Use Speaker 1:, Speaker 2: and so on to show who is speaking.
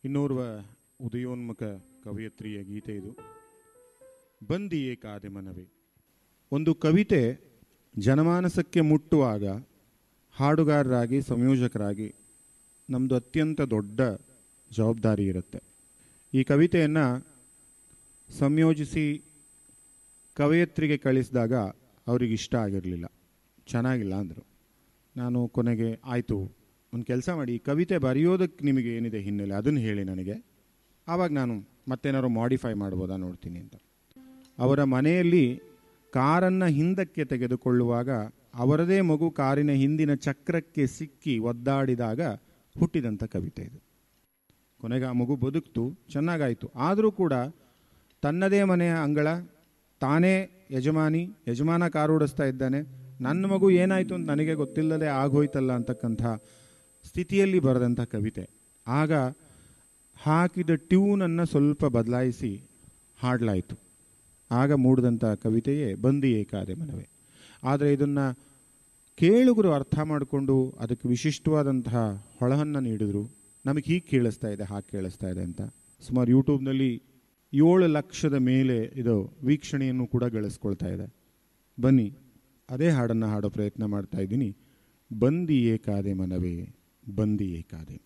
Speaker 1: ಇನ್ನೋರ್ವ ಉದಯೋನ್ಮುಖ ಕವಯತ್ರಿಯ ಗೀತೆ ಇದು ಬಂದಿಯೇ ಕಾದೆ ಮನವೇ ಒಂದು ಕವಿತೆ ಜನಮಾನಸಕ್ಕೆ ಮುಟ್ಟುವಾಗ ಹಾಡುಗಾರರಾಗಿ ಸಂಯೋಜಕರಾಗಿ ನಮ್ಮದು ಅತ್ಯಂತ ದೊಡ್ಡ ಜವಾಬ್ದಾರಿ ಇರುತ್ತೆ ಈ ಕವಿತೆಯನ್ನು ಸಂಯೋಜಿಸಿ ಕವಯತ್ರಿಗೆ ಕಳಿಸಿದಾಗ ಅವ್ರಿಗೆ ಇಷ್ಟ ಆಗಿರಲಿಲ್ಲ ಚೆನ್ನಾಗಿಲ್ಲ ಅಂದರು ನಾನು ಕೊನೆಗೆ ಆಯಿತು ಒಂದು ಕೆಲಸ ಮಾಡಿ ಈ ಕವಿತೆ ಬರೆಯೋದಕ್ಕೆ ನಿಮಗೆ ಏನಿದೆ ಹಿನ್ನೆಲೆ ಅದನ್ನು ಹೇಳಿ ನನಗೆ ಆವಾಗ ನಾನು ಮತ್ತೇನಾದ್ರು ಮಾಡಿಫೈ ಮಾಡ್ಬೋದಾ ನೋಡ್ತೀನಿ ಅಂತ ಅವರ ಮನೆಯಲ್ಲಿ ಕಾರನ್ನು ಹಿಂದಕ್ಕೆ ತೆಗೆದುಕೊಳ್ಳುವಾಗ ಅವರದೇ ಮಗು ಕಾರಿನ ಹಿಂದಿನ ಚಕ್ರಕ್ಕೆ ಸಿಕ್ಕಿ ಒದ್ದಾಡಿದಾಗ ಹುಟ್ಟಿದಂಥ ಕವಿತೆ ಇದು ಕೊನೆಗೆ ಆ ಮಗು ಬದುಕ್ತು ಚೆನ್ನಾಗಾಯಿತು ಆದರೂ ಕೂಡ ತನ್ನದೇ ಮನೆಯ ಅಂಗಳ ತಾನೇ ಯಜಮಾನಿ ಯಜಮಾನ ಕಾರು ಓಡಿಸ್ತಾ ಇದ್ದಾನೆ ನನ್ನ ಮಗು ಏನಾಯಿತು ಅಂತ ನನಗೆ ಗೊತ್ತಿಲ್ಲದೆ ಆಗೋಯ್ತಲ್ಲ ಅಂತಕ್ಕಂಥ ಸ್ಥಿತಿಯಲ್ಲಿ ಬರೆದಂಥ ಕವಿತೆ ಆಗ ಹಾಕಿದ ಟ್ಯೂನನ್ನು ಸ್ವಲ್ಪ ಬದಲಾಯಿಸಿ ಹಾಡಲಾಯಿತು ಆಗ ಮೂಡಿದಂಥ ಕವಿತೆಯೇ ಬಂದಿ ಏಕಾದೆ ಮನವೇ ಆದರೆ ಇದನ್ನು ಕೇಳುಗರು ಅರ್ಥ ಮಾಡಿಕೊಂಡು ಅದಕ್ಕೆ ವಿಶಿಷ್ಟವಾದಂತಹ ಹೊಳಹನ್ನು ನೀಡಿದ್ರು ನಮಗೆ ಹೀಗೆ ಕೇಳಿಸ್ತಾ ಇದೆ ಹಾಗೆ ಕೇಳಿಸ್ತಾ ಇದೆ ಅಂತ ಸುಮಾರು ಯೂಟ್ಯೂಬ್ನಲ್ಲಿ ಏಳು ಲಕ್ಷದ ಮೇಲೆ ಇದು ವೀಕ್ಷಣೆಯನ್ನು ಕೂಡ ಗಳಿಸ್ಕೊಳ್ತಾ ಇದೆ ಬನ್ನಿ ಅದೇ ಹಾಡನ್ನು ಹಾಡೋ ಪ್ರಯತ್ನ ಮಾಡ್ತಾ ಇದ್ದೀನಿ ಬಂದಿ ಏಕಾದೆ ಮನವೇ ಬಂದಿ ಏಕಾದೆ